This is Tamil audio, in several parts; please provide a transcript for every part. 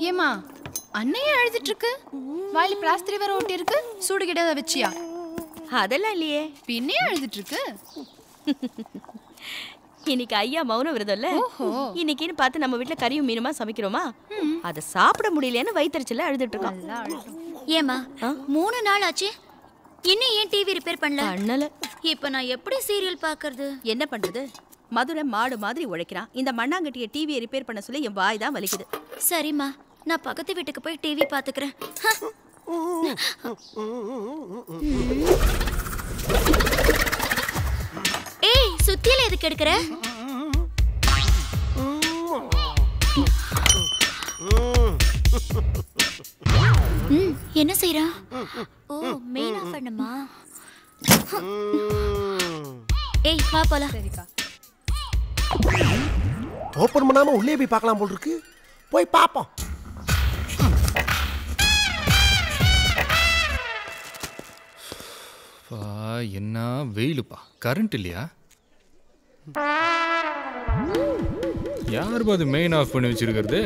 ஏமா அண்ணையே அழுதுட்டு இருக்கு வாயில பிளாஸ்திரி வேற ஒட்டி இருக்கு சூடு கிடாத வச்சியா அதெல்லாம் இல்லையே பின்னே அழுதுட்டு இருக்கு இன்னைக்கு ஐயா மௌன விரதம் இல்ல ஓஹோ. இன்னைக்குன்னு பார்த்து நம்ம வீட்ல கறியும் மீனுமா சமைக்கிறோமா அத சாப்பிட முடியலன்னு வயிற்றுச்சல அழுதுட்டு இருக்கான் நல்லா அழுதும் ஏமா மூணு நாள் ஆச்சு இன்னும் ஏன் டிவி ரிப்பேர் பண்ணல பண்ணல இப்ப நான் எப்படி சீரியல் பாக்குறது என்ன பண்றது மதுரை மாடு மாதிரி உழைக்கிறான் இந்த மண்ணாங்கட்டிய டிவியை ரிப்பேர் பண்ண சொல்லி என் வாய் தான் வலிக்குது சரிம்மா நான் பக்கத்து வீட்டுக்கு போய் டிவி பாத்துக்கிறேன் ஹ. ஏய் சுத்தியில எதுக்கு எடுக்கிற ம், என்ன செய்றா ஓ மெயின் ஆஃப் பண்ணுமா ஏய் வா போலாம் சரிக்கா ஓப்பன் பண்ணாம உள்ளே போய் பார்க்கலாம் போல் இருக்கு போய் பார்ப்போம் பா என்ன வெயிலுப்பா கரண்ட் இல்லையா யார் அது மெயின் ஆஃப் பண்ணி வச்சிருக்கிறது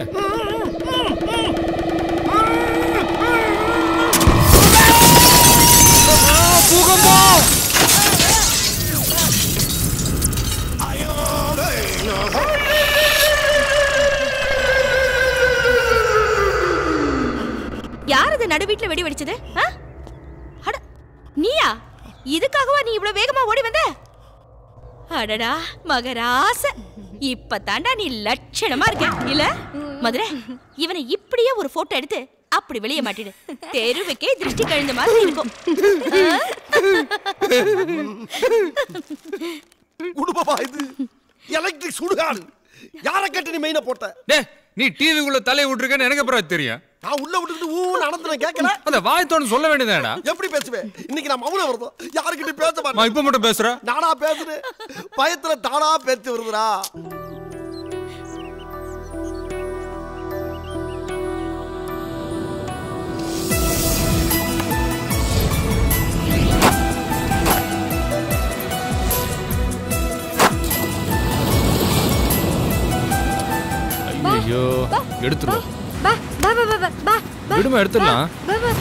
யார் அது நடு வீட்ல வெடி வெடிச்சது ஆ? அட நீயா இதுக்காகவா நீ இவ்வளவு வேகமா ஓடி வந்த அடடா மகராச இப்ப தாண்டா நீ லட்சணமா இருக்க இல்ல மதுரை இவனை இப்படியே ஒரு போட்டோ எடுத்து அப்படி வெளியே மாட்டிடு தெருவுக்கே திருஷ்டி கழிந்த மாதிரி இருக்கும் குடும்பமா இது எலக்ட்ரிக் சுடுகாடு யாரை கட்டி நீ மெயினை போட்ட டே நீ டிவிக்குள்ள தலையை விட்டுருக்கன்னு எனக்கு அப்புறம் தெரியும் நான் உள்ள விட்டுக்கிட்டு ஊன்னு அனந்தன கேட்கல அந்த வாயத்தோன்னு சொல்ல வேண்டியதாடா எப்படி பேசுவேன் இன்னைக்கு நான் மௌனம் வருதோம் யாருக்கிட்ட பேச அம்மா மாட்டேன் இப்ப மட்டும் பேசுற நானா பேசுறேன் பயத்துல தானா பேச்சு வருதுடா ஐயோ எடுத்துருவோம் பா பா பா பா பா பா விடுமா எடுத்துடலாம் பா பா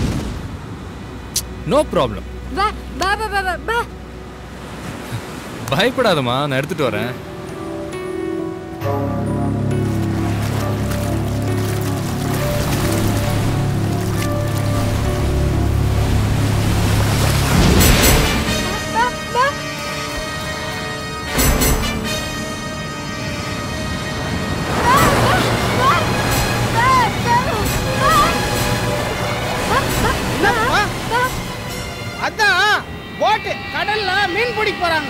நோ ப்ராப்ளம் பா பா பா பா பா பா பயப்படாதம்மா நான் எடுத்துட்டு வரேன் அதான் போட்டு கடல்ல மீன் பிடிக்க போறாங்க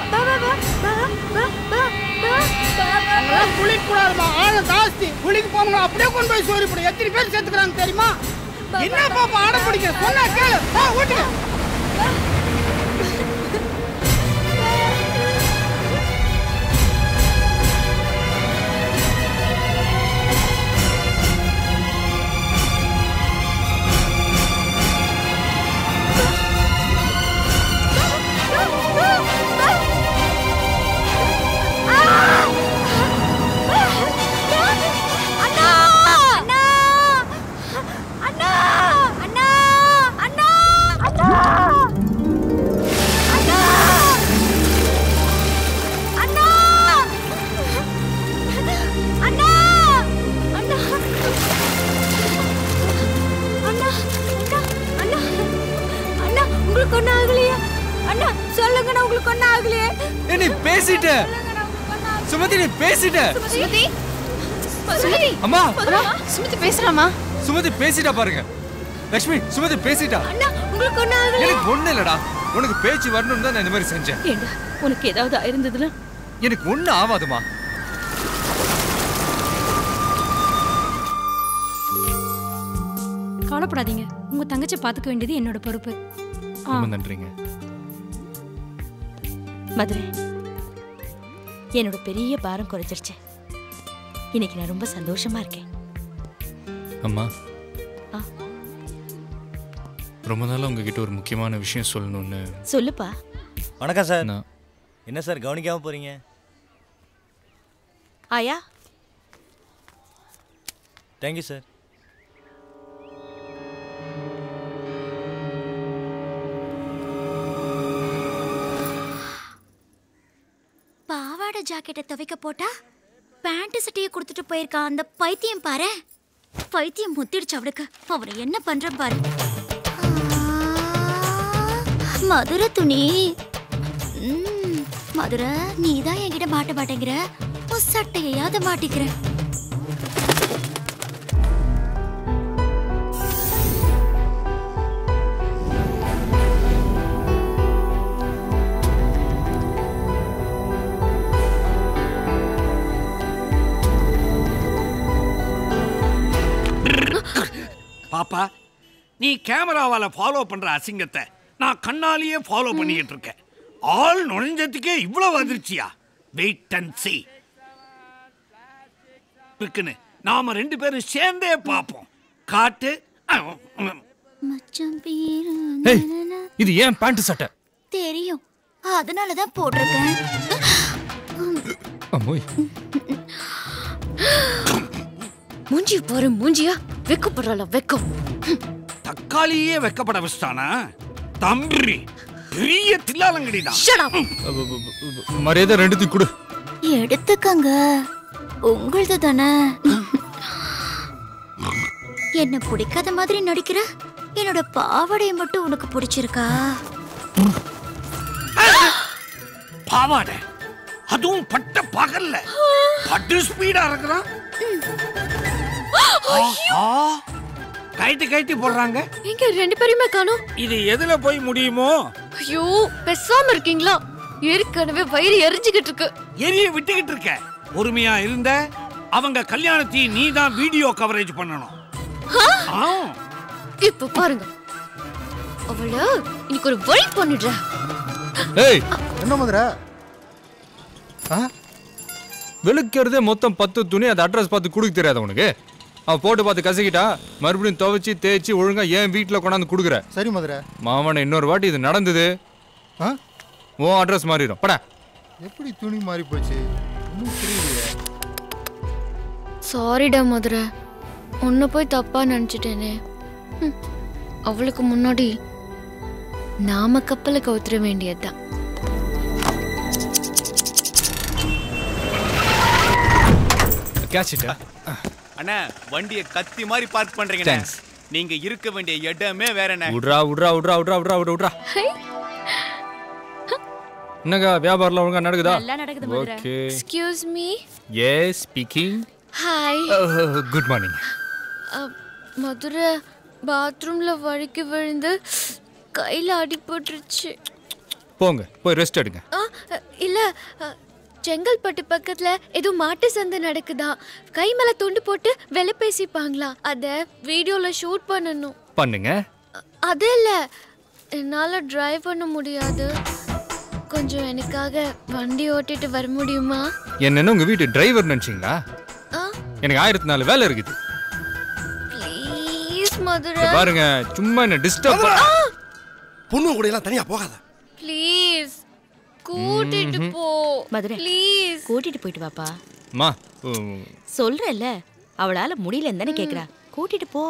அவங்களாம் குளிக்க கூடாதுமா ஆழம் ஜாஸ்தி குளிக்க போனவங்க அப்படியே கொண்டு போய் சோரி போடும் எத்தனை பேர் சேர்த்துக்கிறாங்க தெரியுமா என்ன பாப்பா ஆடம் பிடிக்கிற சொன்னா கேளு ஆ ஓட்டுங்க அண்ணா அண்ணா அண்ணா அண்ணா அண்ணா அண்ணா அண்ணா அண்ணா அண்ணா அண்ணா அண்ணா அண்ணா அண்ணா உங்களுக்கு ஒன்றும் ஆகலையா அண்ணா சொல்லுங்கண்ணா உங்களுக்கு ஒன்றும் ஆகலையே ஏய், நீ பேசிட்ட சுமதி நீ பேசிட்ட சுமதி சுமதி அம்மா அம்மா, சுமதி பேசுறாமா சுமதி பேசிட்டா பாருங்க லக்ஷ்மி சுமதி பேசிட்டா அண்ணா உங்களுக்கு ஒன்றும் ஆகலையா எனக்கு ஒண்ணு இல்லடா உனக்கு பேச்சு வரணும்னு தான் நான் இந்த மாதிரி செஞ்சேன் ஏண்டா உனக்கு ஏதாவது ஆயிருந்ததுன்னா எனக்கு ஒண்ணு ஆகாதுமா கவலைப்படாதீங்க உங்க தங்கச்சி பாத்துக்க வேண்டியது என்னோட பொறுப்பு ஆ, ரொம்ப நன்றிங்க மதுரை என்னோட பெரிய பாரம் குறைஞ்சிருச்சு இன்னைக்கு நான் ரொம்ப சந்தோஷமா இருக்கேன் அம்மா ஆ. ரொம்ப நாளா உங்ககிட்ட ஒரு முக்கியமான விஷயம் சொல்லணும்னு சொல்லுப்பா வணக்கம் சார் நான் என்ன சார் கவனிக்காம போறீங்க ஆயா தேங்க்யூ சார் பாவாடை ஜாக்கெட்டை துவைக்க போட்டா பேண்ட் சட்டையை கொடுத்துட்டு போயிருக்கான் அந்த பைத்தியம் பாரு பைத்தியம் முத்திடுச்சு அவளுக்கு அவனை என்ன பண்றான் பாரு ஆ, மதுரை துணி ம், மதுரை நீ தான் என்கிட்ட மாட்ட மாட்டேங்கிற உன் சட்டையாவது மாட்டிக்கிற பாப்பா நீ கேமராவால ஃபாலோ பண்ற அசிங்கத்தை நான் கண்ணாலேயே ஃபாலோ பண்ணிக்கிட்டு இருக்கேன் ஆள் நுழைஞ்சதுக்கே இவ்வளவு அதிர்ச்சியா வெயிட் அண்ட் see இருக்குன்னு நாம ரெண்டு பேரும் சேர்ந்தே பார்ப்போம் காட்டு அஹ், உம். மச்சான் பேரு ஏய் இது ஏன் பேண்ட் சட்டை தெரியும் அதனால தான் போட்டிருக்கேன் அம்மோய் மூஞ்சி பாரு மூஞ்சியா வெக்கப்படுறாள வெக்கம் தக்காளியே வெக்கப்பட வச்சிட்டானா தம்பி பெரிய தில்லாலங்கடிதான் மரியாதை ரெண்டுத்தையும் கொடு எடுத்துக்கங்க உங்களது தானே என்ன பிடிக்காத மாதிரி நடிக்கிற என்னோட பாவாடையை மட்டும் உனக்கு பிடிச்சிருக்கா பாவாடை அதுவும் பட்ட பகல்ல பட்டு ஸ்பீடா இருக்கிறான் ஆஹா. கைட்டு கைட்டு போடுறாங்க எங்க ரெண்டு பேருமே காணோம் இது எதுல போய் முடியுமோ ஐயோ பெசாம இருக்கீங்களா ஏற்கனவே வயிறு எரிஞ்சுக்கிட்டு இருக்கு எரிய விட்டுக்கிட்டு இருக்க பொறுமையா இருந்த அவங்க கல்யாணத்தையும் நீ தான் வீடியோ கவரேஜ் பண்ணணும் ஆ. இப்ப பாருங்க அவள இன்னைக்கு ஒரு வழி பண்ணிடுறேன் ஏய் என்ன மதுரை ஆ வெளுக்கிறதே மொத்தம் பத்து துணி அந்த அட்ரஸ் பார்த்து கொடுக்க தெரியாத உனக்கு அவன் போட்டு பார்த்து கசக்கிட்டா மறுபடியும் துவைச்சி தேய்ச்சி ஒழுங்கா ஏன் வீட்டில் கொண்டாந்து கொடுக்குற சரி மதுரை மாமனை இன்னொரு வாட்டி இது நடந்தது ஆ உன் அட்ரஸ் மாறிடும் படா எப்படி துணி மாறி போச்சு ஒன்றும் புரியலையே சாரிடா மதுரை உன்னை போய் தப்பா நினைச்சிட்டேனே ஹம், அவளுக்கு முன்னாடி நாம கப்பலை கவுத்துற வேண்டியதுதான் கேட்சிட்டா அண்ணா வண்டியை கத்தி மாதிரி பார்க் பண்றீங்க Thanks. நீங்க இருக்க வேண்டிய இடமே வேற என்ன விட்றா விட்றா விட்றா விட்றா விட்றா விட்றா விட்றா என்னக்கா வியாபாரம்லாம் ஒழுங்கா நடக்குதா நல்லா நடக்குது Madurai. Okay excuse me yes speaking hi good morning Madurai பாத்ரூம்ல வழுக்கி விழுந்து கையில அடிபட்டுருச்சு போங்க போய் ரெஸ்ட் எடுங்க ஆ, இல்ல அ, செங்கல்பட்டு பக்கத்துல ஏதோ மாட்டு சந்தை நடக்குதா கை மேல துண்டு போட்டு வெலை பேசிப்பாங்களா அத வீடியோல ஷூட் பண்ணணும் பண்ணுங்க அ- அது இல்ல என்னால டிரைவ் பண்ண முடியாது கொஞ்சம் எனக்காக வண்டி ஓட்டிட்டு வர முடியுமா என்னன்னு உங்க வீட்டு டிரைவர் நினைச்சீங்களா ஆ எனக்கு ஆயிரத்தி நாலு வேலை இருக்குது ப்ளீஸ் இங்க மதுரை பாருங்க சும்மா என்ன டிஸ்டர்ப் பொண்ணு கூட எல்லாம் தனியா போகாத ப்ளீஸ் கூட்டிட்டு போ மதுரை. ப்ளீஸ் கூட்டிட்டு போயிட்டு வாப்பா மா சொல்றேல்ல அவளால முடியலன்னு தானே கேக்குறா கூட்டிட்டு போ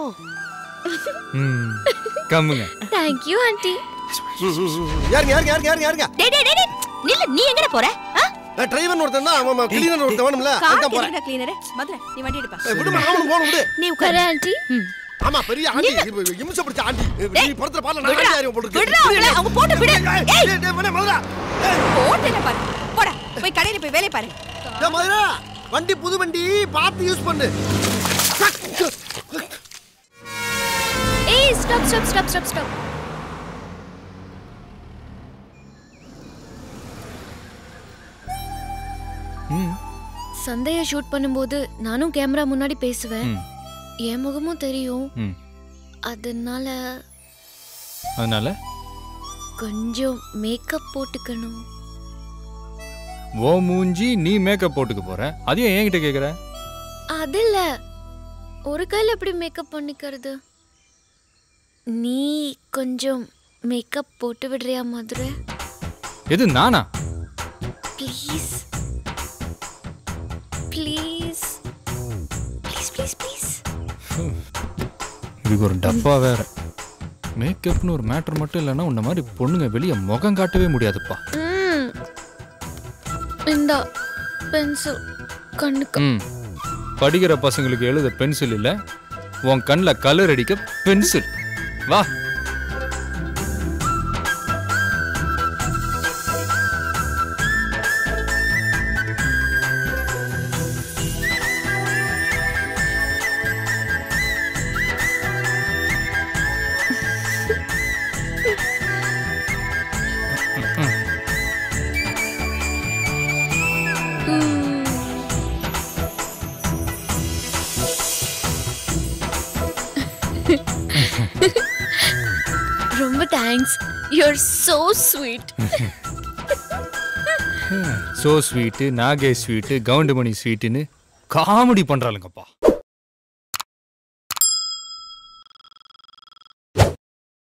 கம்முங்க தேங்க்யூ ஆண்டி யாருங்க யாருங்க யாருங்க யாருங்க யாருங்க டேய் டேய் டேய், டேய் நில்லு நீ எங்கட போற நான் டிரைவர் ஒருத்தன் தான் அவன் கிளீனர் ஒருத்தன் வேணும்ல அதுதான் போறேன் கார் கிளீனர் மதுரை நீ வண்டி எடுப்பா ஏய், விடுமா அவனும் போகணும் விடு நீ உட்காரு வரேன் ஆண்டி ம். ஆமா பெரிய ஆண்டி இம்ச பிடிச்ச ஆண்டி நீ படத்துல பாடல நான் விடுடா. ஆண்டி அறிவு போட்டு விடுடா அவங்கள, அவங்க போட்டு விடு. ஏய். மதுரா போட்டு என்ன பாரு போடா போய் கடையில போய் வேலைய பாரு ஏய், மதுரா வண்டி புது வண்டி பார்த்து யூஸ் பண்ணு ஏய் stop stop stop stop stop சந்தைய ஷூட் பண்ணும்போது நானும் கேமரா முன்னாடி பேசுவேன் ம். என் முகமும் தெரியும் ம் அதனால அதனால கொஞ்சம் மேக்கப் போட்டுக்கணும் ஓ மூஞ்சி நீ மேக்கப் போட்டுக்க போற அதையும் என்கிட்ட கேக்குற அது இல்ல ஒரு கையில் எப்படி மேக்கப் பண்ணிக்கிறது நீ கொஞ்சம் மேக்கப் போட்டு விடுறியா மதுரை எது நானா please please please please please இதுக்கு ஒரு டப்பா வேற மேக்கப்னு ஒரு மேட்டர் மட்டும் இல்லைன்னா உன்ன மாதிரி பொண்ணுங்க வெளியே முகம் காட்டவே முடியாதுப்பா ம் இந்தா பென்சில் கண்ணுக்கு ம் படிக்கிற பசங்களுக்கு எழுத பென்சில் இல்ல உன் கண்ணில் கலர் அடிக்க பென்சில் வா ரொம்ப thanks you are so sweet so sweet Nagesh sweet Goundamani ஸ்வீட்டுன்னு காமெடி பண்றாளுங்கப்பா